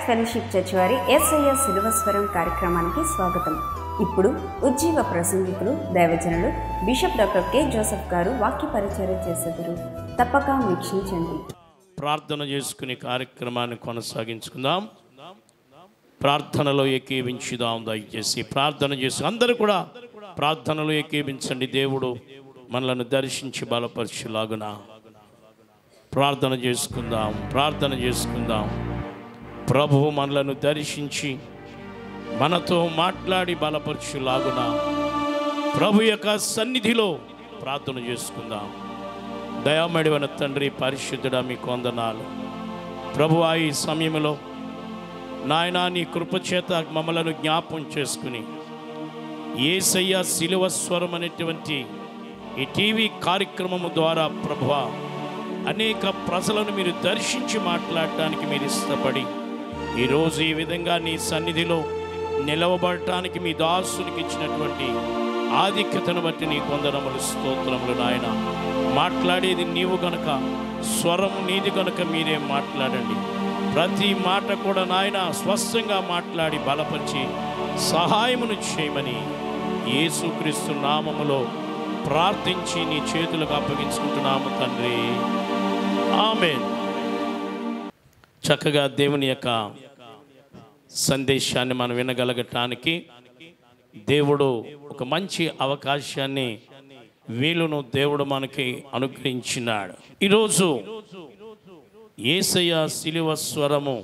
Fellowship church వారి ఎస్ఐఎ శిలువస్వరం కార్యక్రమానికి స్వాగతం ఇప్పుడు ఉజ్జీవ ప్రసంగికులు దైవజనులు బిషప్ డాక్టర్ కె జోసెఫ్ గారు వాక్య పరిచయం చేసేదారు తప్పక వీక్షించండి ప్రార్థన చేసుకునే కార్యక్రమాన్ని కొనసాగించుకుందాం ప్రార్థనలో ఏకీవించుదాం దయచేసి ప్రార్థన చేసి అందరూ కూడా ప్రార్థనలో ఏకీవించండి దేవుడు మనలను దర్శించి బలపరచులాగున ప్రార్థన చేసుకుందాం ప్రార్థన చేసుకుందాం ప్రభువు మనలను దర్శించి మనతో మాట్లాడి బలపరచులాగున ప్రభు యొక్క సన్నిధిలో ప్రార్థన చేసుకుందాం దయామడివన తండ్రి పరిశుద్ధుడా మీ కొందనాలు ప్రభు ఈ సమయంలో నాయనా నీ కృపచేత మమ్మలను జ్ఞాపం చేసుకుని ఏసయ్య శిలువ స్వరం అనేటువంటి ఈ టీవీ కార్యక్రమము ద్వారా ప్రభు అనేక ప్రజలను మీరు దర్శించి మాట్లాడటానికి మీరు ఇష్టపడి ఈరోజు ఈ విధంగా నీ సన్నిధిలో నిలవబడటానికి మీ దాసునికి ఇచ్చినటువంటి ఆధిక్యతను బట్టి నీ కొందరములు స్తోత్రములు నాయన మాట్లాడేది నీవు గనుక స్వరం నీది గనుక మీరే మాట్లాడండి ప్రతి మాట కూడా నాయన స్పష్టంగా మాట్లాడి బలపరిచి సహాయమును చేయమని యేసుక్రీస్తు నామములో ప్రార్థించి నీ చేతులకు అప్పగించుకుంటున్నాము తండ్రి ఆమెన్ చక్కగా దేవుని యొక్క సందేశాన్ని మనం వినగలగటానికి దేవుడు ఒక మంచి అవకాశాన్ని వీలును దేవుడు మనకి అనుగ్రహించినాడు ఈరోజు ఏసయ్య శిలువ స్వరము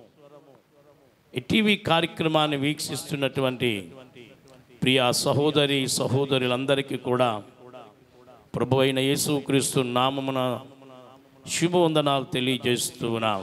ఈ టీవీ కార్యక్రమాన్ని వీక్షిస్తున్నటువంటి ప్రియ సహోదరి సహోదరులందరికీ కూడా ప్రభు అయిన యేసుక్రీస్తు నామమున శుభవందనాలు తెలియజేస్తూ ఉన్నాం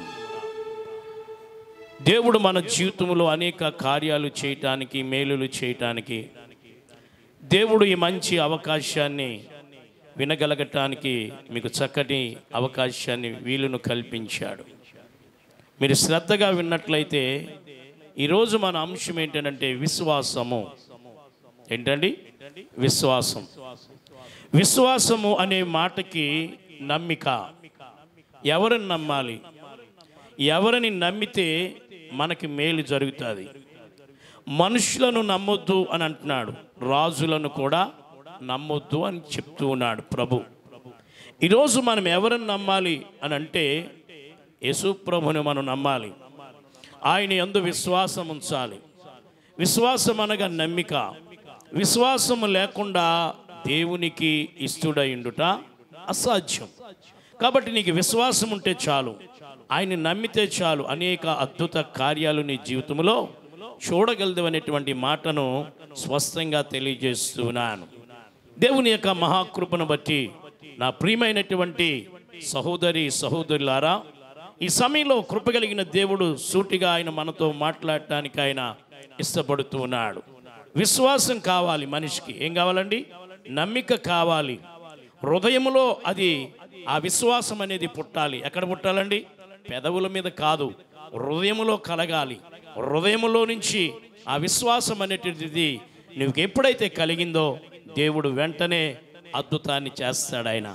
దేవుడు మన జీవితంలో అనేక కార్యాలు చేయటానికి మేలులు చేయటానికి దేవుడు ఈ మంచి అవకాశాన్ని వినగలగటానికి మీకు చక్కటి అవకాశాన్ని వీలును కల్పించాడు మీరు శ్రద్ధగా విన్నట్లయితే ఈరోజు మన అంశం ఏంటంటే విశ్వాసము ఏంటండి విశ్వాసం విశ్వాసము అనే మాటకి నమ్మిక ఎవరిని నమ్మాలి ఎవరిని నమ్మితే మనకి మేలు జరుగుతుంది మనుషులను నమ్మొద్దు అని అంటున్నాడు రాజులను కూడా నమ్మొద్దు అని చెప్తూ ఉన్నాడు ప్రభు ఈరోజు మనం ఎవరిని నమ్మాలి అని అంటే యేసు ప్రభుని మనం నమ్మాలి ఆయన ఎందు విశ్వాసం ఉంచాలి విశ్వాసం అనగా నమ్మిక విశ్వాసము లేకుండా దేవునికి ఇష్టడైండుట అసాధ్యం కాబట్టి నీకు విశ్వాసం ఉంటే చాలు ఆయన నమ్మితే చాలు అనేక అద్భుత కార్యాలు నీ జీవితంలో చూడగలదు అనేటువంటి మాటను స్పష్టంగా తెలియజేస్తున్నాను దేవుని యొక్క మహాకృపను బట్టి నా ప్రియమైనటువంటి సహోదరి సహోదరులారా ఈ సమయంలో కృప కలిగిన దేవుడు సూటిగా ఆయన మనతో మాట్లాడటానికి ఆయన ఇష్టపడుతూ ఉన్నాడు విశ్వాసం కావాలి మనిషికి ఏం కావాలండి నమ్మిక కావాలి హృదయంలో అది ఆ విశ్వాసం అనేది పుట్టాలి ఎక్కడ పుట్టాలండి పెదవుల మీద కాదు హృదయములో కలగాలి హృదయములో నుంచి ఆ విశ్వాసం అనేటువంటిది నువ్వు ఎప్పుడైతే కలిగిందో దేవుడు వెంటనే అద్భుతాన్ని చేస్తాడు ఆయన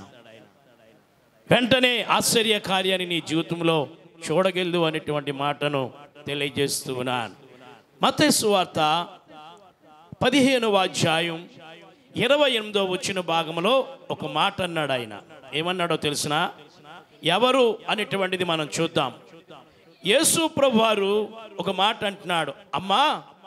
వెంటనే ఆశ్చర్య కార్యాన్ని నీ జీవితంలో చూడగలదు అనేటువంటి మాటను తెలియజేస్తూ ఉన్నాను మతేసు వార్త పదిహేనవ అధ్యాయం ఇరవై ఎనిమిదో వచ్చిన భాగంలో ఒక మాట అన్నాడు ఆయన ఏమన్నాడో తెలిసిన ఎవరు అనేటువంటిది మనం చూద్దాం యేసు ప్రభు వారు ఒక మాట అంటున్నాడు అమ్మా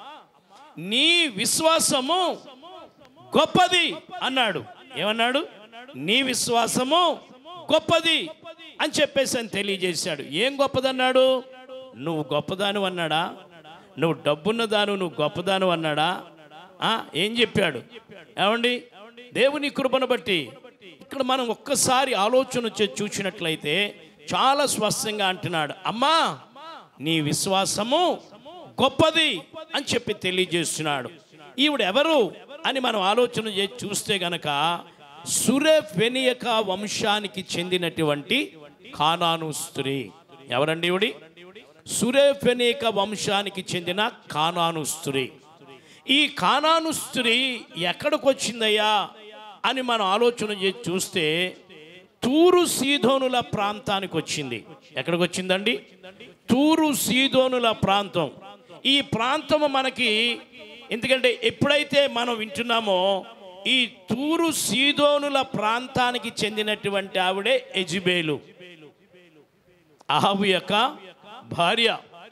నీ విశ్వాసము గొప్పది అన్నాడు ఏమన్నాడు నీ విశ్వాసము గొప్పది అని చెప్పేసి అని తెలియజేశాడు ఏం గొప్పదన్నాడు నువ్వు గొప్పదాను అన్నాడా నువ్వు డబ్బున్నదాను నువ్వు గొప్పదాను అన్నాడా ఆ, ఏం చెప్పాడు ఏమండి దేవుని కృపను బట్టి ఇక్కడ మనం ఒక్కసారి ఆలోచన చే చూసినట్లయితే చాలా స్పష్టంగా అంటున్నాడు అమ్మా నీ విశ్వాసము గొప్పది అని చెప్పి తెలియజేస్తున్నాడు ఈవిడ ఎవరు అని మనం ఆలోచన చేసి చూస్తే గనక సురెఫెనియక వంశానికి చెందినటువంటి కానాను స్త్రీ ఎవరండి ఈవిడి సురేఫెనిక వంశానికి చెందిన కానాను స్త్రీ ఈ కానాను స్త్రీ ఎక్కడికి వచ్చిందయ్యా అని మనం ఆలోచన చేసి చూస్తే తూరు సీదోనుల ప్రాంతానికి వచ్చింది ఎక్కడికి వచ్చిందండి తూరు సీదోనుల ప్రాంతం ఈ ప్రాంతము మనకి ఎందుకంటే ఎప్పుడైతే మనం వింటున్నామో ఈ తూరు సీదోనుల ప్రాంతానికి చెందినటువంటి ఆవిడే ఎజిబేలు అహాబు యొక్క భార్య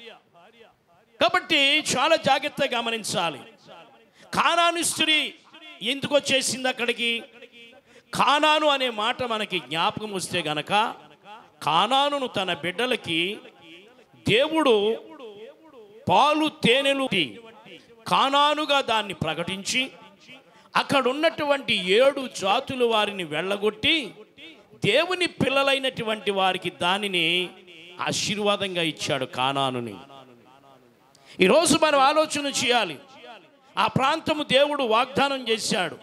కాబట్టి చాలా జాగ్రత్తగా గమనించాలి కానాను స్త్రీ ఎందుకు వచ్చేసింది అక్కడికి కానాను అనే మాట మనకి జ్ఞాపకం వస్తే గనక కానానును తన బిడ్డలకి దేవుడు పాలు తేనెలు కానానుగా దాన్ని ప్రకటించి అక్కడ ఉన్నటువంటి ఏడు జాతులు వారిని వెళ్ళగొట్టి దేవుని పిల్లలైనటువంటి వారికి దానిని ఆశీర్వాదంగా ఇచ్చాడు కానానుని ఈరోజు మనం ఆలోచన చేయాలి ఆ ప్రాంతము దేవుడు వాగ్దానం చేశాడు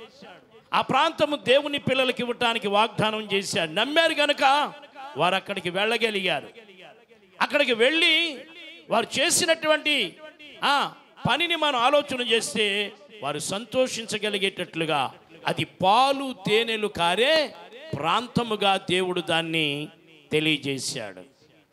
ఆ ప్రాంతము దేవుని పిల్లలకి ఇవ్వటానికి వాగ్దానం చేశాడు నమ్మారు గనక వారు అక్కడికి వెళ్ళగలిగారు అక్కడికి వెళ్ళి వారు చేసినటువంటి ఆ పనిని మనం ఆలోచన చేస్తే వారు సంతోషించగలిగేటట్లుగా అది పాలు తేనెలు కారే ప్రాంతముగా దేవుడు దాన్ని తెలియజేశాడు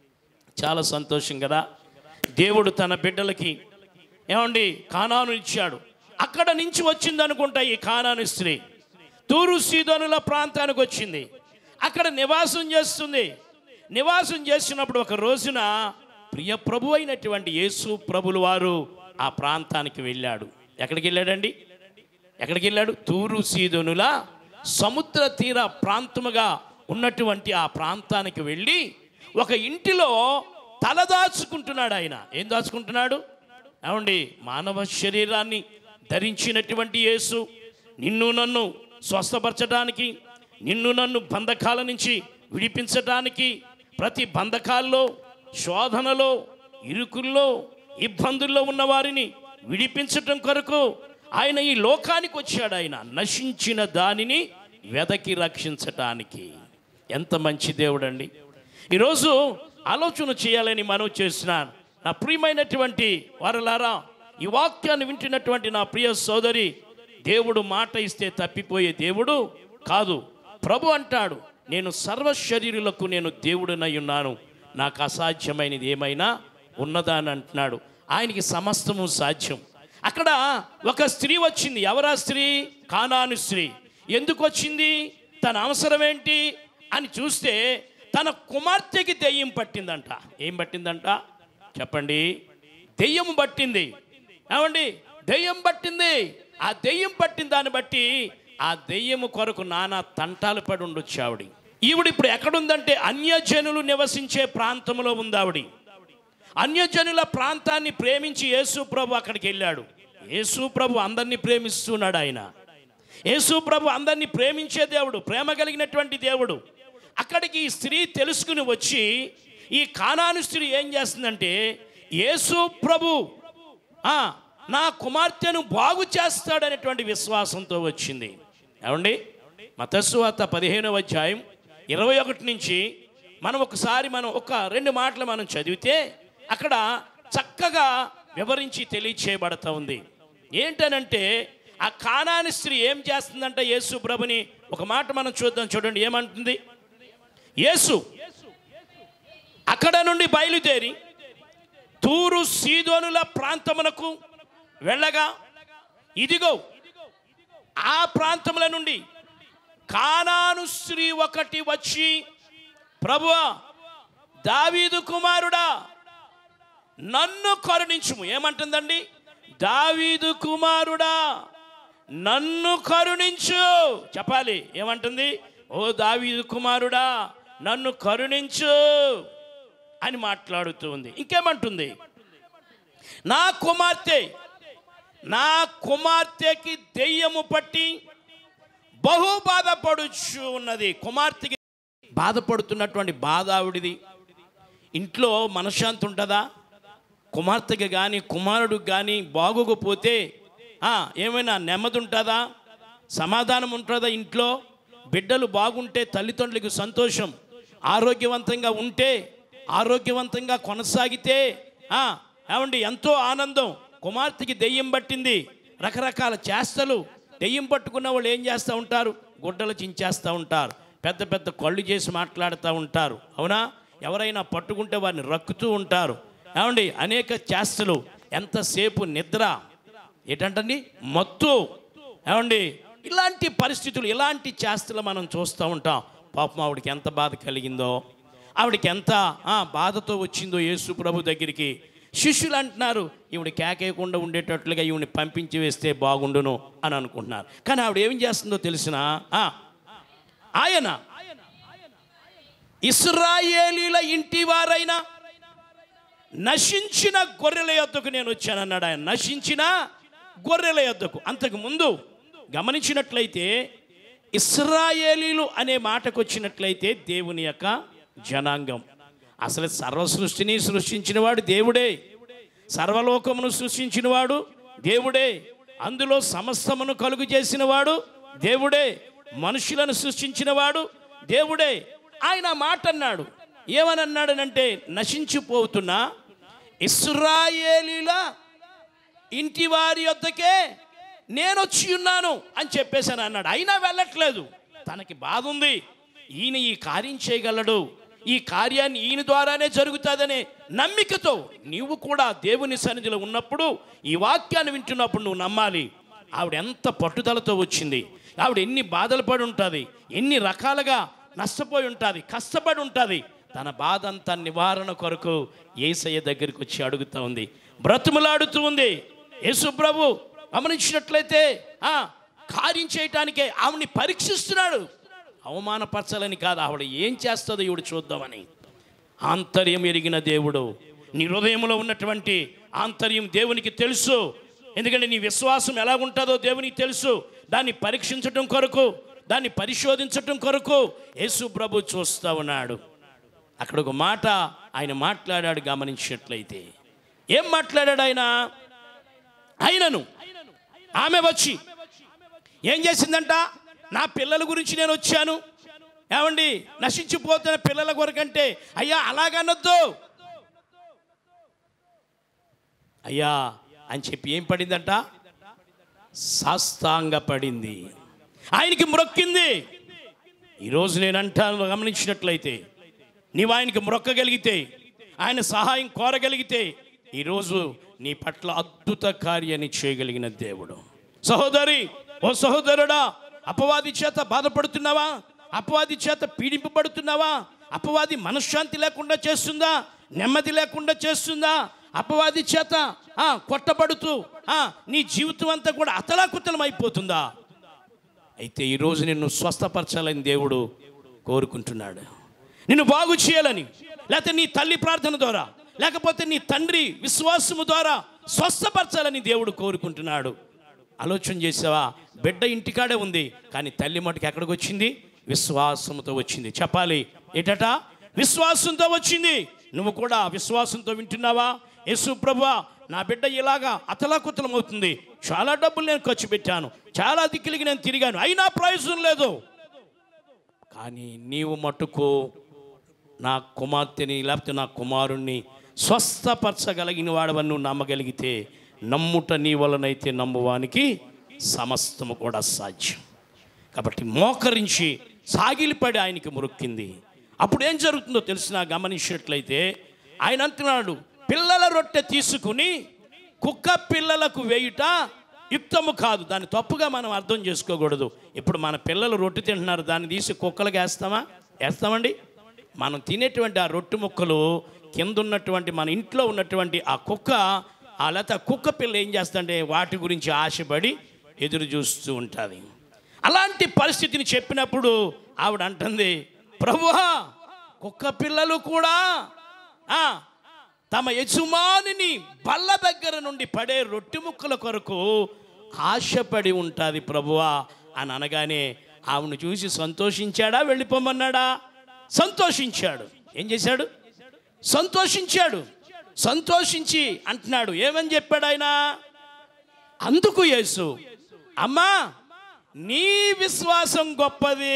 చాలా సంతోషం కదా దేవుడు తన బిడ్డలకి ఏమండి కానాను ఇచ్చాడు అక్కడ నుంచి వచ్చింది అనుకుంటా ఈ కానాను స్త్రీ తూరు సీదోనుల ప్రాంతానికి వచ్చింది అక్కడ నివాసం చేస్తుంది నివాసం చేసినప్పుడు ఒక రోజున ప్రియ ప్రభు అయినటువంటి యేసు ప్రభులు వారు ఆ ప్రాంతానికి వెళ్ళాడు ఎక్కడికి వెళ్ళాడండి ఎక్కడికి వెళ్ళాడు తూరు సీదోనుల సముద్ర తీర ప్రాంతముగా ఉన్నటువంటి ఆ ప్రాంతానికి వెళ్ళి ఒక ఇంటిలో తల దాచుకుంటున్నాడు ఆయన ఏం దాచుకుంటున్నాడు ఏమండి మానవ శరీరాన్ని ధరించినటువంటి యేసు నిన్ను నన్ను స్వస్థపరచడానికి నిన్ను నన్ను బంధకాల నుంచి విడిపించడానికి ప్రతి బంధకాల్లో శోధనలో ఇరుకుల్లో ఇబ్బందుల్లో ఉన్న వారిని విడిపించటం కొరకు ఆయన ఈ లోకానికి వచ్చాడు ఆయన నశించిన దానిని వెదకి రక్షించటానికి ఎంత మంచి దేవుడండి ఈరోజు ఆలోచన చేయాలని మనం చేస్తున్నాను నా ప్రియమైనటువంటి వారలారా ఈ వాక్యాన్ని వింటున్నటువంటి నా ప్రియ సోదరి దేవుడు మాట ఇస్తే తప్పిపోయే దేవుడు కాదు ప్రభు అంటాడు నేను సర్వ శరీరులకు నేను దేవుడినై ఉన్నాను నాకు అసాధ్యమైనది ఏమైనా ఉన్నదా అని అంటున్నాడు ఆయనకి సమస్తము సాధ్యం అక్కడ ఒక స్త్రీ వచ్చింది ఎవరా స్త్రీ కానాను స్త్రీ ఎందుకు వచ్చింది తన అవసరం ఏంటి అని చూస్తే తన కుమార్తెకి దెయ్యం పట్టిందంట ఏం పట్టిందంట చెప్పండి దెయ్యం పట్టింది ఏమండి దెయ్యం పట్టింది ఆ దెయ్యం పట్టిన దాన్ని బట్టి ఆ దెయ్యము కొరకు నానా తంటాలు పడి ఉండొచ్చు ఆవిడ ఈవిడ ఇప్పుడు ఎక్కడుందంటే అన్యజనులు నివసించే ప్రాంతంలో ఉంది ఆవిడ అన్యజనుల ప్రాంతాన్ని ప్రేమించి యేసు ప్రభు అక్కడికి వెళ్ళాడు యేసు ప్రభు అందరినీ ప్రేమిస్తున్నాడు ఆయన యేసు ప్రభు అందరినీ ప్రేమించే దేవుడు ప్రేమ కలిగినటువంటి దేవుడు అక్కడికి ఈ స్త్రీ తెలుసుకుని వచ్చి ఈ కానాను స్త్రీ ఏం చేస్తుందంటే యేసు ప్రభు ఆ, నా కుమార్తెను బాగు చేస్తాడనేటువంటి విశ్వాసంతో వచ్చింది ఏమండి మతస్వాత పదిహేనవ అధ్యాయం ఇరవై ఒకటి నుంచి మనం ఒకసారి మనం ఒక రెండు మాటలు మనం చదివితే అక్కడ చక్కగా వివరించి తెలియచేయబడతా ఉంది ఏంటనంటే ఆ కానాని స్త్రీ ఏం చేస్తుందంటే యేసు ప్రభుని ఒక మాట మనం చూద్దాం చూడండి ఏమంటుంది యేసు అక్కడ నుండి బయలుదేరి తూరు సీదోనుల ప్రాంతమునకు వెళ్ళగా ఇదిగో ఆ ప్రాంతముల నుండి కానాను స్త్రీ ఒకటి వచ్చి ప్రభువా దావీదు కుమారుడా నన్ను కరుణించుము ఏమంటుందండి దావీదు కుమారుడా నన్ను కరుణించు చెప్పాలి ఏమంటుంది ఓ దావీదు కుమారుడా నన్ను కరుణించు అని మాట్లాడుతూ ఉంది ఇంకేమంటుంది నా కుమార్తె నా కుమార్తెకి దెయ్యము పట్టి బహు బాధపడుచు ఉన్నది కుమార్తెకి బాధపడుతున్నటువంటి బాధ ఆవిడిది ఇంట్లో మనశ్శాంతి ఉంటుందా కుమార్తెకి కానీ కుమారుడికి కానీ బాగోకపోతే ఆ, ఏమైనా నెమ్మది ఉంటుందా సమాధానం ఉంటుందా ఇంట్లో బిడ్డలు బాగుంటే తల్లిదండ్రులకు సంతోషం ఆరోగ్యవంతంగా ఉంటే ఆరోగ్యవంతంగా కొనసాగితే ఆ, ఏమండి ఎంతో ఆనందం కుమార్తెకి దెయ్యం పట్టింది రకరకాల చేష్టలు దెయ్యం పట్టుకున్న వాళ్ళు ఏం చేస్తూ ఉంటారు గుడ్డలు చించేస్తూ ఉంటారు పెద్ద పెద్ద కళ్ళు చేసి మాట్లాడుతూ ఉంటారు అవునా ఎవరైనా పట్టుకుంటే వారిని రక్కుతూ ఉంటారు ఏమండి అనేక చేష్టలు ఎంతసేపు నిద్ర ఏంటంటండి మత్తు ఏమండి ఇలాంటి పరిస్థితులు ఇలాంటి చేష్టలు మనం చూస్తూ ఉంటాం పాపం ఆవిడకి ఎంత బాధ కలిగిందో ఆవిడకి ఎంత ఆ, బాధతో వచ్చిందో యేసు ప్రభు దగ్గరికి శిష్యులు అంటున్నారు ఈవిడ కేకేయకుండా ఉండేటట్లుగా ఈవిని పంపించి వేస్తే బాగుండును అని అనుకుంటున్నారు కానీ ఆవిడ ఏం చేస్తుందో తెలిసిన ఆయన ఇస్రాయేలీల ఇంటి వారైనా నశించిన గొర్రెల యొద్దకు నేను వచ్చానన్నాడు ఆయన నశించిన గొర్రెల యొద్దకు అంతకు ముందు గమనించినట్లయితే ఇస్రాయేలీలు అనే మాటకు వచ్చినట్లయితే దేవుని యొక్క జనాంగం అసలు సర్వ సృష్టిని సృష్టించినవాడు దేవుడే సర్వలోకమును సృష్టించినవాడు దేవుడే అందులో సమస్తమును కలుగు చేసినవాడు దేవుడే మనుషులను సృష్టించినవాడు దేవుడే ఆయన ఆ మాట అన్నాడు ఏమని అన్నాడనంటే నశించిపోతున్న ఇస్రాయేలీల ఇంటి వారి వద్దకే నేను వచ్చి ఉన్నాను అని చెప్పేశాను అన్నాడు అయినా వెళ్ళట్లేదు తనకి బాధ ఉంది ఈయన ఈ కార్యం చేయగలడు ఈ కార్యాన్ని ఈయన ద్వారానే జరుగుతుందనే నమ్మికతో నీవు కూడా దేవుని సన్నిధిలో ఉన్నప్పుడు ఈ వాక్యాన్ని వింటున్నప్పుడు నువ్వు నమ్మాలి ఆవిడ ఎంత పట్టుదలతో వచ్చింది ఆవిడ ఎన్ని బాధలు పడి ఉంటుంది ఎన్ని రకాలుగా నష్టపోయి ఉంటుంది కష్టపడి ఉంటుంది తన బాధ అంతా నివారణ కొరకు ఏసయ్య దగ్గరికి వచ్చి అడుగుతూ ఉంది బ్రతుములాడుతూ ఉంది యేసు ప్రభు గమనించినట్లయితే ఆ కార్యం చేయటానికే ఆవిడ్ని పరీక్షిస్తున్నాడు అవమానపరచాలని కాదు ఆవిడ ఏం చేస్తుందో ఈవిడ చూద్దామని ఆంతర్యం ఎరిగిన దేవుడు నీ హృదయంలో ఉన్నటువంటి ఆంతర్యం దేవునికి తెలుసు ఎందుకంటే నీ విశ్వాసం ఎలా ఉంటుందో దేవునికి తెలుసు దాన్ని పరీక్షించటం కొరకు దాన్ని పరిశోధించటం కొరకు యేసు ప్రభు చూస్తూ ఉన్నాడు అక్కడ ఒక మాట ఆయన మాట్లాడాడు గమనించినట్లయితే ఏం మాట్లాడాడు ఆయన ఆయనను ఆమె వచ్చి ఏం చేసిందంట నా పిల్లల గురించి నేను వచ్చాను ఏమండి నశించిపోతున్న పిల్లల కొరకంటే అయ్యా అలాగనొద్దు అయ్యా అని చెప్పి ఏం పడిందంట సాష్టాంగ పడింది ఆయనకి మ్రొక్కింది ఈరోజు నేను అంటాను గమనించినట్లయితే నీవు ఆయనకి మ్రొక్కగలిగితే ఆయన సహాయం కోరగలిగితే ఈరోజు నీ పట్ల అద్భుత కార్యాన్ని చేయగలిగిన దేవుడు సహోదరి ఓ సహోదరుడా అపవాది చేత బాధపడుతున్నావా అపవాది చేత పీడింపబడుతున్నావా అపవాది మనశ్శాంతి లేకుండా చేస్తుందా నెమ్మది లేకుండా చేస్తుందా అపవాది చేత ఆ, కొట్టబడుతూ ఆ, నీ జీవితం అంతా కూడా అతలాకుతలం అయిపోతుందా అయితే ఈరోజు నిన్ను స్వస్థపరచాలని దేవుడు కోరుకుంటున్నాడు నిన్ను బాగు చేయాలని లేకపోతే నీ తల్లి ప్రార్థన ద్వారా లేకపోతే నీ తండ్రి విశ్వాసము ద్వారా స్వస్థపరచాలని దేవుడు కోరుకుంటున్నాడు ఆలోచన చేసావా బిడ్డ ఇంటికాడే ఉంది కానీ తల్లి మటుకు ఎక్కడికి వచ్చింది విశ్వాసంతో వచ్చింది చెప్పాలి ఏటట విశ్వాసంతో వచ్చింది నువ్వు కూడా విశ్వాసంతో వింటున్నావా యేసు ప్రభువా నా బిడ్డ ఇలాగా అతలాకుతలం అవుతుంది చాలా డబ్బులు నేను ఖర్చు పెట్టాను చాలా దిక్కులకి నేను తిరిగాను అయినా ప్రయోజనం లేదు కానీ నీవు మట్టుకు నా కుమార్తెని లేకపోతే నా కుమారుణ్ణి స్వస్థపరచగలిగిన వాడవని నువ్వు నమ్మగలిగితే నమ్ముట నీ వలనైతే నమ్మువానికి సమస్తము కూడా సాధ్యం కాబట్టి మోకరించి సాగిలిపడి ఆయనకి మురుక్కింది అప్పుడు ఏం జరుగుతుందో తెలిసిన గమనించినట్లయితే ఆయన అంటున్నాడు పిల్లల రొట్టె తీసుకుని కుక్క పిల్లలకు వేయుట యుక్తము కాదు దాన్ని తప్పుగా మనం అర్థం చేసుకోకూడదు ఇప్పుడు మన పిల్లలు రొట్టె తింటున్నారు దాన్ని తీసి కుక్కలకు వేస్తామా వేస్తామండి మనం తినేటువంటి ఆ రొట్టె ముక్కలు కింద ఉన్నటువంటి మన ఇంట్లో ఉన్నటువంటి ఆ కుక్క ఆ లేత కుక్క పిల్ల ఏం చేస్తుందంటే వాటి గురించి ఆశపడి ఎదురు చూస్తూ ఉంటుంది అలాంటి పరిస్థితిని చెప్పినప్పుడు ఆవిడ అంటుంది ప్రభువా కుక్క పిల్లలు కూడా ఆ, తమ యజమానిని బల్ల దగ్గర నుండి పడే రొట్టె ముక్కల కొరకు ఆశపడి ఉంటుంది ప్రభువా అని అనగానే ఆవిడను చూసి సంతోషించాడా వెళ్ళిపోమన్నాడా సంతోషించాడు ఏం చేశాడు సంతోషించాడు సంతోషించి అంటున్నాడు ఏమని చెప్పాడు ఆయన అందుకు యేసు అమ్మా నీ విశ్వాసం గొప్పది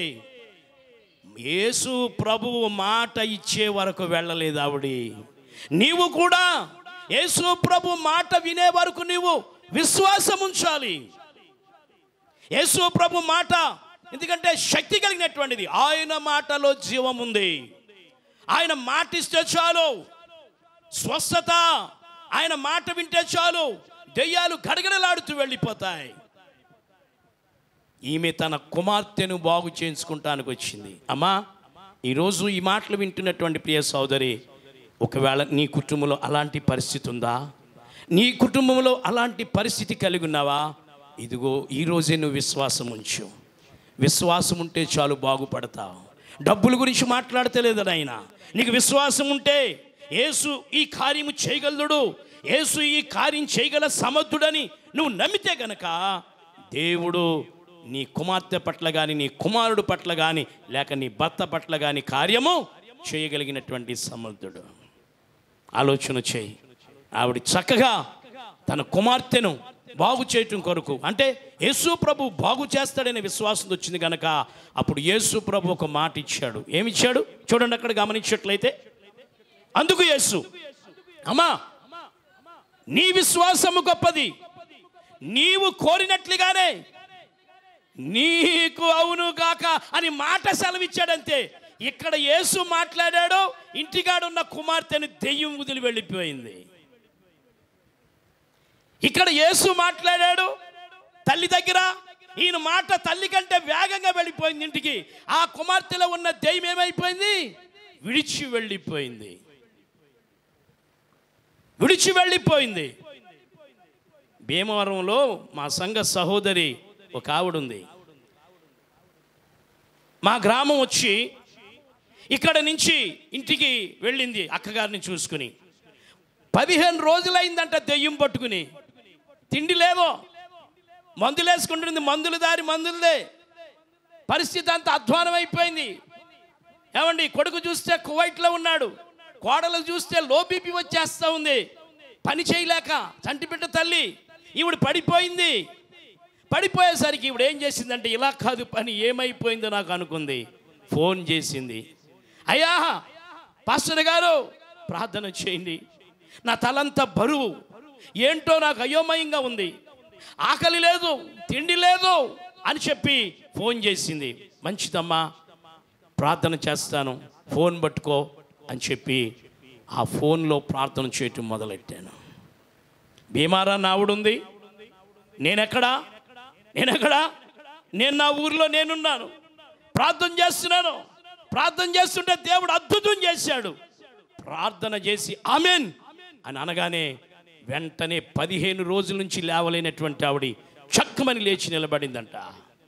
యేసు ప్రభువు మాట ఇచ్చే వరకు వెళ్ళలేదు ఆవిడి నీవు కూడా యేసు ప్రభు మాట వినే వరకు నీవు విశ్వాసం ఉంచాలి యేసు ప్రభు మాట ఎందుకంటే శక్తి కలిగినటువంటిది ఆయన మాటలో జీవం ఉంది ఆయన మాట ఇస్తే చాలు స్వస్థత ఆయన మాట వింటే చాలు దెయ్యాలు గడగడలాడుతూ వెళ్ళిపోతాయి ఈమె తన కుమార్తెను బాగు చేయించుకుంటానికి వచ్చింది అమ్మా ఈరోజు ఈ మాటలు వింటున్నటువంటి ప్రియ సోదరి ఒకవేళ నీ కుటుంబంలో అలాంటి పరిస్థితి ఉందా నీ కుటుంబంలో అలాంటి పరిస్థితి కలిగి ఉన్నావా ఇదిగో ఈరోజే నువ్వు విశ్వాసం ఉంచు విశ్వాసం ఉంటే చాలు బాగుపడతావు డబ్బుల గురించి మాట్లాడతలేదు ఆయన నీకు విశ్వాసం ఉంటే యేసు ఈ కార్యము చేయగలడు యేసు ఈ కార్యం చేయగల సమర్థుడని నువ్వు నమ్మితే గనక దేవుడు నీ కుమార్తె పట్ల కానీ నీ కుమారుడు పట్ల కానీ లేక నీ భర్త పట్ల కానీ కార్యము చేయగలిగినటువంటి సమర్థుడు ఆలోచన చేయి ఆవిడ చక్కగా తన కుమార్తెను బాగు చేయటం కొరకు అంటే యేసు ప్రభు బాగు చేస్తాడనే విశ్వాసం వచ్చింది కనుక అప్పుడు యేసు ప్రభు ఒక మాట ఇచ్చాడు ఏమిచ్చాడు చూడండి అక్కడ గమనించట్లయితే అందుకు యేసు అమ్మా నీ విశ్వాసము గొప్పది నీవు కోరినట్లుగానే నీకు అవును కాక అని మాట సెలవిచ్చాడంతే ఇక్కడ యేసు మాట్లాడాడు ఇంటికాడున్న కుమార్తెను దెయ్యం వదిలి వెళ్ళిపోయింది ఇక్కడ యేసు మాట్లాడాడు తల్లి దగ్గర ఈయన మాట తల్లి కంటే వేగంగా వెళ్ళిపోయింది ఇంటికి ఆ కుమార్తెలో ఉన్న దెయ్యం ఏమైపోయింది విడిచి వెళ్ళిపోయింది విడిచి వెళ్ళిపోయింది భీమవరంలో మా సంఘ సహోదరి ఒక ఆవిడ ఉంది మా గ్రామం వచ్చి ఇక్కడ నుంచి ఇంటికి వెళ్ళింది అక్కగారిని చూసుకుని పదిహేను రోజులైందంట దెయ్యం పట్టుకుని తిండి లేదో మందులు వేసుకుంటుంది మందులు దారి మందులదే పరిస్థితి అంతా అధ్వానం అయిపోయింది ఏమండి కొడుకు చూస్తే కువైట్లో ఉన్నాడు కోడలు చూస్తే లో బీపీ వచ్చేస్తూ ఉంది పని చేయలేక చంటిబిడ్డ తల్లి ఈవిడ పడిపోయింది పడిపోయేసరికి ఈవిడ ఏం చేసిందంటే ఇలా కాదు పని ఏమైపోయిందో నాకు అనుకుంది ఫోన్ చేసింది అయ్యా పాస్టర్ గారు ప్రార్థన చేయండి నా తలంతా బరువు ఏంటో నాకు అయోమయంగా ఉంది ఆకలి లేదు తిండి లేదు అని చెప్పి ఫోన్ చేసింది మంచిదమ్మా ప్రార్థన చేస్తాను ఫోన్ పట్టుకో అని చెప్పి ఆ ఫోన్లో ప్రార్థన చేయటం మొదలెట్టాను భీమారా నావుడుంది నేనెక్కడా నేనెక్కడా నేను నా ఊరిలో నేనున్నాను ప్రార్థన చేస్తున్నాను ప్రార్థన చేస్తుంటే దేవుడు అద్భుతం చేశాడు ప్రార్థన చేసి ఆమెన్ అని అనగానే వెంటనే పదిహేను రోజుల నుంచి లేవలేనటువంటి ఆవిడ చక్కమని లేచి నిలబడిందంట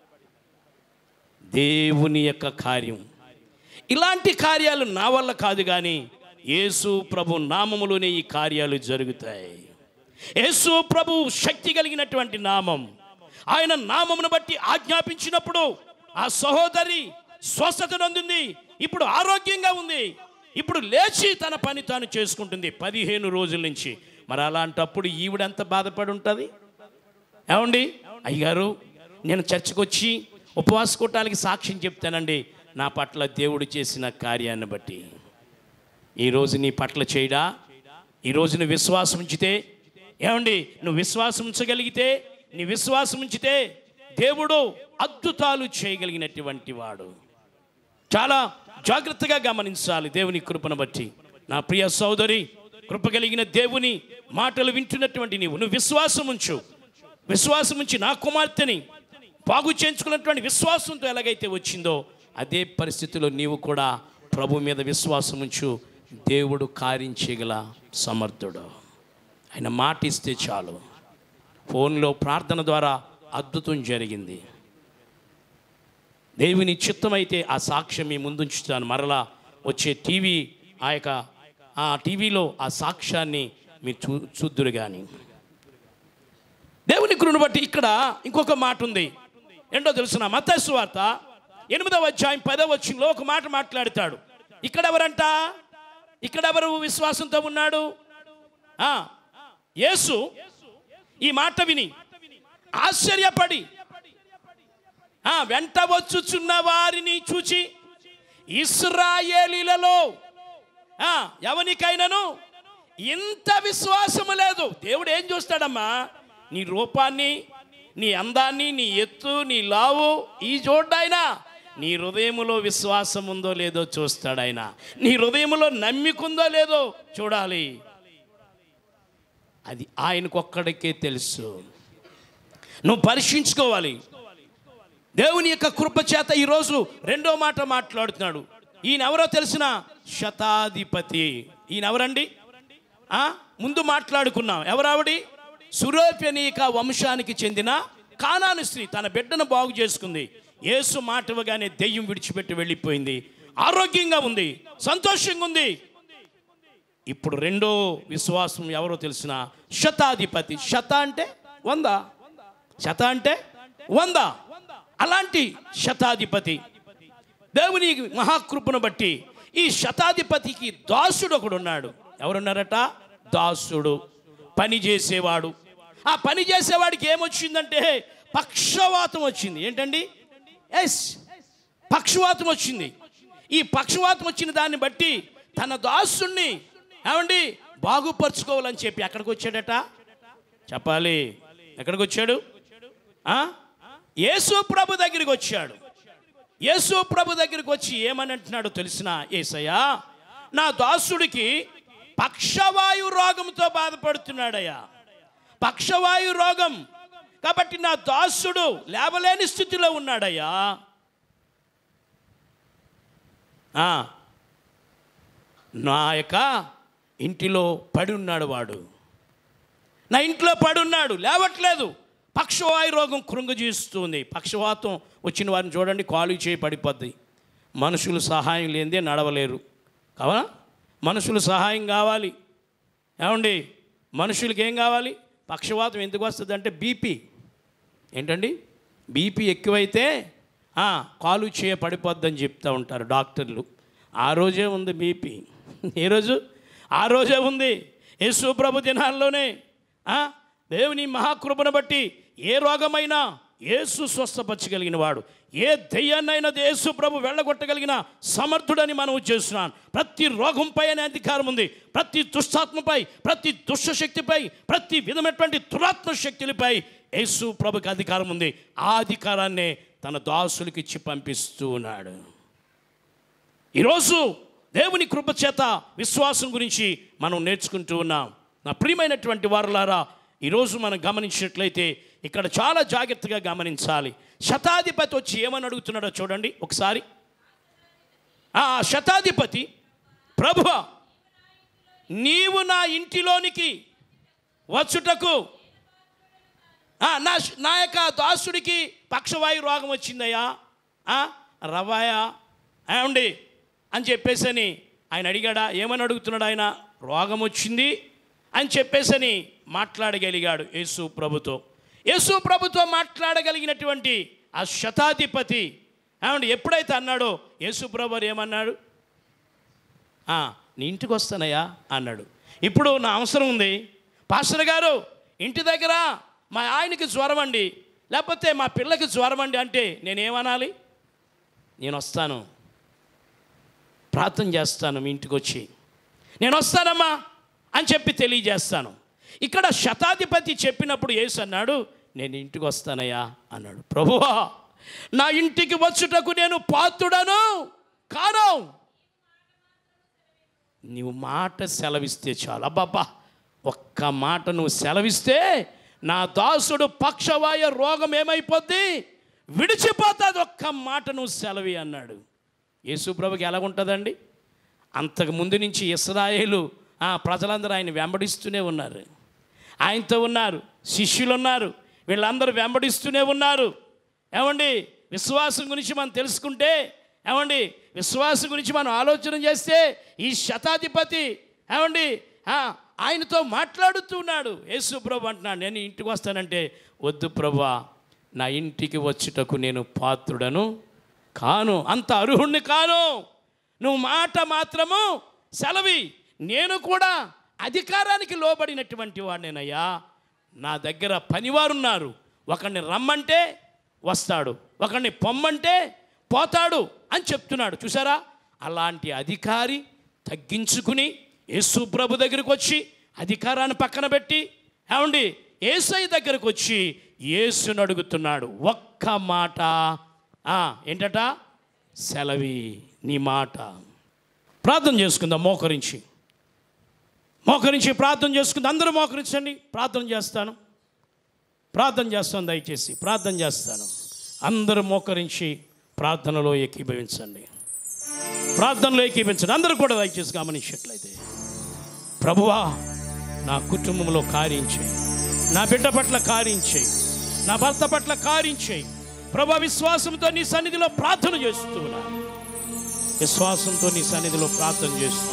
దేవుని యొక్క కార్యం ఇలాంటి కార్యాలు నా వల్ల కాదు కానీ యేసు ప్రభు నామములోనే ఈ కార్యాలు జరుగుతాయి యేసు ప్రభు శక్తి కలిగినటువంటి నామం ఆయన నామమును బట్టి ఆజ్ఞాపించినప్పుడు ఆ సహోదరి స్వస్థత నొందింది ఇప్పుడు ఆరోగ్యంగా ఉంది ఇప్పుడు లేచి తన పని తాను చేసుకుంటుంది పదిహేను రోజుల నుంచి మరి అలాంటప్పుడు ఈవిడెంత బాధపడి ఉంటుంది ఏమండి అయ్యగారు నేను చర్చకు వచ్చి ఉపవాస కూటానికి సాక్ష్యం చెప్తానండి నా పట్ల దేవుడు చేసిన కార్యాన్ని బట్టి ఈరోజు నీ పట్ల చేయడా ఈరోజు నువ్వు విశ్వాసం ఉంచితే ఏమండి నువ్వు విశ్వాసం ఉంచగలిగితే నీ విశ్వాసం ఉంచితే దేవుడు అద్భుతాలు చేయగలిగినటువంటి వాడు చాలా జాగ్రత్తగా గమనించాలి దేవుని కృపను బట్టి నా ప్రియ సోదరి కృప కలిగిన దేవుని మాటలు వింటున్నటువంటి నీవు నువ్వు విశ్వాసం ఉంచు విశ్వాసం ఉంచి నా కుమార్తెని బాగు చేయించుకున్నటువంటి విశ్వాసంతో ఎలాగైతే వచ్చిందో అదే పరిస్థితిలో నీవు కూడా ప్రభు మీద విశ్వాసం ఉంచు దేవుడు కార్యం చేయగల సమర్థుడు ఆయన మాట ఇస్తే చాలు ఫోన్లో ప్రార్థన ద్వారా అద్భుతం జరిగింది దేవుని చిత్తమైతే ఆ సాక్ష్యం మీ ముందుంచుతాను మరలా వచ్చే టీవీ ఆ యొక్క ఆ టీవీలో ఆ సాక్ష్యాన్ని మీరు చూ చూద్దురు కానీ దేవుని కృను బట్టి ఇక్కడ ఇంకొక మాట ఉంది ఏంటో తెలుసిన మతస్సు వార్త ఎనిమిదవ అధ్యాయం పదవ వచ్చంలో ఒక మాట మాట్లాడతాడు ఇక్కడ ఎవరంట ఇక్కడ ఎవరు విశ్వాసంతో ఉన్నాడు ఆ, యేసు ఈ మాట విని ఆశ్చర్యపడి ఆ, వెంట వచ్చుచున్న వారిని చూచి ఇస్రాయేలీలలో ఆ, ఎవనికైనాను ఇంత విశ్వాసము లేదు దేవుడు ఏం చూస్తాడమ్మా నీ రూపాన్ని నీ అందాన్ని నీ ఎత్తు నీ లావు ఈ చూడ్డాయన నీ హృదయములో విశ్వాసం ఉందో లేదో చూస్తాడు ఆయన నీ హృదయములో నమ్మికుందో లేదో చూడాలి అది ఆయనకొక్కడికే తెలుసు నువ్వు పరీక్షించుకోవాలి దేవుని యొక్క కృప చేత ఈరోజు రెండో మాట మాట్లాడుతున్నాడు ఈయన ఎవరో తెలిసిన శతాధిపతి ఈయన ఎవరండి ఆ? ముందు మాట్లాడుకున్నాం ఎవరావిడి సురోప్యనీక వంశానికి చెందిన కానాను స్త్రీ తన బిడ్డను బాగు చేసుకుంది యేసు మాట ఇవ్వగానే దెయ్యం విడిచిపెట్టి వెళ్ళిపోయింది ఆరోగ్యంగా ఉంది సంతోషంగా ఉంది ఇప్పుడు రెండో విశ్వాసం ఎవరో తెలిసిన శతాధిపతి శత అంటే వంద శత అంటే వంద అలాంటి శతాధిపతి దేవుని మహాకృపను బట్టి ఈ శతాధిపతికి దాసుడు ఒకడు ఉన్నాడు ఎవరున్నారట దాసుడు పని చేసేవాడు ఆ పని చేసేవాడికి ఏమొచ్చిందంటే పక్షవాతం వచ్చింది ఏంటండి ఎస్ పక్షవాతం వచ్చింది ఈ పక్షవాతం వచ్చిన దాన్ని బట్టి తన దాసుణ్ణి ఏమండి బాగుపరుచుకోవాలని చెప్పి ఎక్కడికి వచ్చాడట చెప్పాలి ఎక్కడికి వచ్చాడు ఆ? యేసు ప్రభు దగ్గరికి వచ్చాడు యేసు ప్రభు దగ్గరికి వచ్చి ఏమని అంటున్నాడో తెలిసిన ఏసయ్యా నా దాసుడికి పక్షవాయు రోగంతో బాధపడుతున్నాడయ్యా పక్షవాయు రోగం కాబట్టి నా దాసుడు లేవలేని స్థితిలో ఉన్నాడయ్యా ఆ, నా యొక్క ఇంటిలో పడి ఉన్నాడు వాడు నా ఇంట్లో పడున్నాడు లేవట్లేదు పక్షవాయు రోగం కృంగజీస్తుంది పక్షవాతం వచ్చిన వారిని చూడండి కాలు చేయి పడిపోద్ది మనుషులు సహాయం లేనిదే నడవలేరు కావా మనుషులు సహాయం కావాలి ఏమండి మనుషులకి ఏం కావాలి పక్షవాతం ఎందుకు వస్తుంది అంటే బీపీ ఏంటండి బీపీ ఎక్కువైతే ఆ, కాలు చేయ పడిపోద్దని చెప్తూ ఉంటారు డాక్టర్లు ఆ రోజే ఉంది బీపీ ఏ రోజు ఆ రోజే ఉంది యేసు ప్రభు దినాల్లోనే ఆ, దేవుని మహాకృపను బట్టి ఏ రోగమైనా యేసు స్వస్థపరచగలిగిన వాడు ఏ దెయ్యాన్నైనా యేసు ప్రభు వెళ్ళగొట్టగలిగిన సమర్థుడని మనం చేస్తున్నాను ప్రతి రోగంపై అనే అధికారం ఉంది ప్రతి దుష్టాత్మపై ప్రతి దుష్ట శక్తిపై ప్రతి విధమైనటువంటి దురాత్మ శక్తులపై యేసు ప్రభుకి అధికారం ఉంది ఆ అధికారాన్నే తన దాసులకి ఇచ్చి పంపిస్తూ ఉన్నాడు ఈరోజు దేవుని కృప చేత విశ్వాసం గురించి మనం నేర్చుకుంటూ ఉన్నాం నా ప్రియమైనటువంటి వారులారా ఈరోజు మనం గమనించినట్లయితే ఇక్కడ చాలా జాగ్రత్తగా గమనించాలి శతాధిపతి వచ్చి ఏమని అడుగుతున్నాడో చూడండి ఒకసారి ఆ శతాధిపతి ప్రభువ నీవు నా ఇంటిలోనికి వచ్చుటకు ఆ, నా నా యొక్క దాసుడికి పక్షవాయు రోగం వచ్చిందయ్యా ఆ, రవ్వాయా ఏమండి అని చెప్పేసని ఆయన అడిగాడా ఏమని అడుగుతున్నాడు ఆయన రోగం వచ్చింది అని చెప్పేసని మాట్లాడగలిగాడు యేసు ప్రభుతో యేసు ప్రభుతో మాట్లాడగలిగినటువంటి ఆ శతాధిపతి ఏమండి ఎప్పుడైతే అన్నాడో యేసు ప్రభు ఏమన్నాడు "ఆ, నీ ఇంటికి వస్తానయ్యా అన్నాడు ఇప్పుడు నా అవసరం ఉంది పాస్టర్ గారు ఇంటి దగ్గర మా ఆయనకి జ్వరం అండి లేకపోతే మా పిల్లకి జ్వరం అండి అంటే నేనేమనాలి నేను వస్తాను ప్రార్థన చేస్తాను మీ ఇంటికి వచ్చి నేను వస్తానమ్మా అని చెప్పి తెలియజేస్తాను ఇక్కడ శతాధిపతి చెప్పినప్పుడు యేసు అన్నాడు నేను ఇంటికి వస్తానయ్యా అన్నాడు ప్రభువా నా ఇంటికి వచ్చుటకు నేను పాత్రుడను కాను నీవు మాట సెలవిస్తే చాలు అబ్బాబ్బా ఒక్క మాట నువ్వు సెలవిస్తే నా దాసుడు పక్షవాయ రోగం ఏమైపోద్ది విడిచిపోతుంది ఒక్క మాట నువ్వు సెలవి అన్నాడు యేసుప్రభుకి ఎలాగుంటుందండి అంతకు ముందు నుంచి ఇస్రాయేలు ఆ ప్రజలందరూ ఆయన వెంబడిస్తూనే ఉన్నారు ఆయనతో ఉన్నారు శిష్యులు ఉన్నారు వీళ్ళందరూ వెంబడిస్తూనే ఉన్నారు ఏమండి విశ్వాసం గురించి మనం తెలుసుకుంటే ఏమండి విశ్వాసం గురించి మనం ఆలోచన చేస్తే ఈ శతాధిపతి ఏమండి ఆ, ఆయనతో మాట్లాడుతూ ఉన్నాడు యేసు ప్రభు అంటున్నాడు నేను ఇంటికి వస్తానంటే వద్దు ప్రభా నా ఇంటికి వచ్చుటకు నేను పాత్రుడను కాను అంత అర్హుణ్ణి కాను నువ్వు మాట మాత్రము సెలవి నేను కూడా అధికారానికి లోబడినటువంటి వాడినేనయ్యా నా దగ్గర పనివారున్నారు ఒకడిని రమ్మంటే వస్తాడు ఒకడిని పొమ్మంటే పోతాడు అని చెప్తున్నాడు చూసారా అలాంటి అధికారి తగ్గించుకుని యేసు ప్రభు దగ్గరికి వచ్చి అధికారాన్ని పక్కన పెట్టి ఏమండి ఏసై దగ్గరకు వచ్చి యేసుని అడుగుతున్నాడు ఒక్క మాట ఆ, ఏంటట సెలవి నీ మాట ప్రార్థన చేసుకుందాం మోకరించి మోకరించి ప్రార్థన చేసుకుందాం అందరూ మోకరించండి ప్రార్థన చేస్తాను ప్రార్థన చేస్తాను దయచేసి ప్రార్థన చేస్తాను అందరూ మోకరించి ప్రార్థనలో ఏకీభవించండి ప్రార్థనలో ఏకీభవించండి అందరూ కూడా దయచేసి గమనించినట్లయితే ప్రభువా నా కుటుంబంలో కార్యించేయి నా బిడ్డ పట్ల కార్యించేయి నా భర్త పట్ల కార్యించేయి ప్రభా విశ్వాసంతో నీ సన్నిధిలో ప్రార్థన చేస్తూ ఉన్నాను విశ్వాసంతో నీ సన్నిధిలో ప్రార్థన చేస్తూ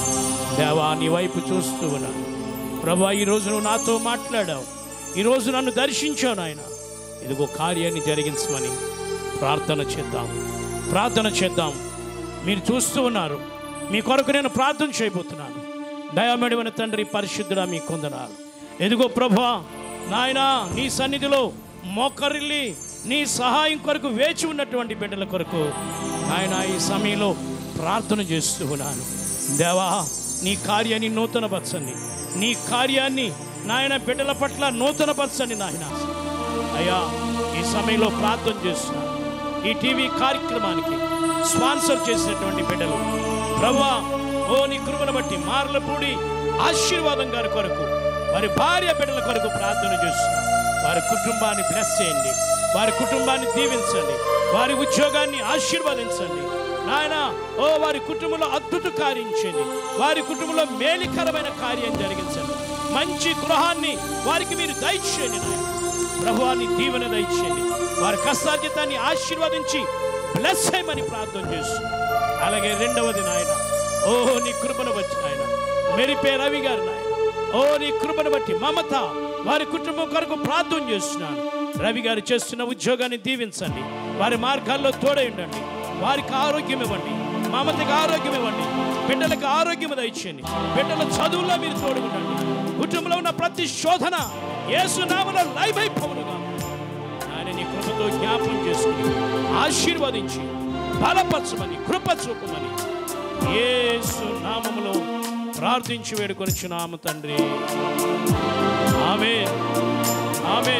దేవా నీ వైపు చూస్తూ ఉన్నాను ప్రభా ఈరోజు నువ్వు నాతో మాట్లాడావు ఈరోజు నన్ను దర్శించావు నాయన ఇదిగో కార్యాన్ని జరిగించమని ప్రార్థన చేద్దాం ప్రార్థన చేద్దాం మీరు చూస్తూ ఉన్నారు మీ కొరకు నేను ప్రార్థన చేయబోతున్నాను దయామడివన తండ్రి పరిశుద్ధుడా మీ కొందనాలు ఎదుగో ప్రభా నాయనా నీ సన్నిధిలో మోకరిల్లి నీ సహాయం కొరకు వేచి ఉన్నటువంటి బిడ్డల కొరకు నాయన ఈ సమయంలో ప్రార్థన చేస్తూ ఉన్నాను దేవా నీ కార్యాన్ని నూతనపరచండి నీ కార్యాన్ని నాయన బిడ్డల పట్ల నూతనపరచండి నాయన అయ్యా ఈ సమయంలో ప్రార్థన చేస్తున్నాను ఈ టీవీ కార్యక్రమానికి స్పాన్సర్ చేసినటువంటి బిడ్డలు ప్రభా ఓ నీ కృపను బట్టి మార్లపూడి ఆశీర్వాదం గారి కొరకు వారి భార్య బిడ్డల కొరకు ప్రార్థన చేస్తున్నాం వారి కుటుంబాన్ని బ్లెస్ చేయండి వారి కుటుంబాన్ని దీవించండి వారి ఉద్యోగాన్ని ఆశీర్వదించండి నాయన ఓ వారి కుటుంబంలో అద్భుత కార్యం చేయండి వారి కుటుంబంలో మేలికరమైన కార్యం జరిగించండి మంచి గృహాన్ని వారికి మీరు దయచేయండి నాయన ప్రభువాన్ని దీవెన దయచేయండి వారి కష్టార్జితాన్ని ఆశీర్వదించి బ్లెస్ చేయమని ప్రార్థన చేస్తున్నాం అలాగే రెండవది నాయన ఓ నీ కృపను బట్టి నాయన మెరిపే రవి గారు నాయన ఓ నీ కృపను బట్టి మమత వారి కుటుంబం కొరకు ప్రార్థన చేస్తున్నాను రవి గారు చేస్తున్న ఉద్యోగాన్ని దీవించండి వారి మార్గాల్లో తోడై ఉండండి వారికి ఆరోగ్యం ఇవ్వండి మమతకి ఆరోగ్యం ఇవ్వండి బిడ్డలకు ఆరోగ్యం దయచేయండి బిడ్డల చదువుల్లో మీరు తోడు ఉండండి కుటుంబంలో ఉన్న ప్రతి శోధన యేసు నామలో లైభైపోవునుగా ఆయన నీ కృపతో జ్ఞాపకం చేసుకుని ఆశీర్వదించి బలపరచమని కృప చూపమని యేసు నామములో ప్రార్థించి వేడుకొనిచున్నాము తండ్రి ఆమె ఆమె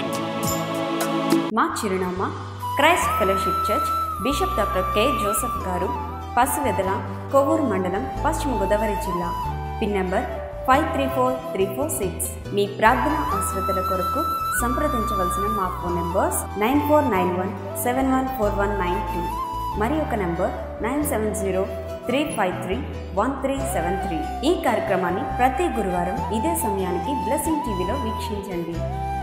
మా చిరునామా Christ Fellowship Church Bishop Doctor K Joseph గారు పసువెదల కొవ్వూరు మండలం పశ్చిమ గోదావరి జిల్లా pin number five three four three four six మీ ప్రార్థన అవసరతల కొరకు సంప్రదించవలసిన మా phone numbers nine four nine one seven one four one nine two మరి ఒక number nine seven zero three five three one three seven three ఈ కార్యక్రమాన్ని ప్రతి గురువారం ఇదే సమయానికి బ్లెస్సింగ్ టీవీలో వీక్షించండి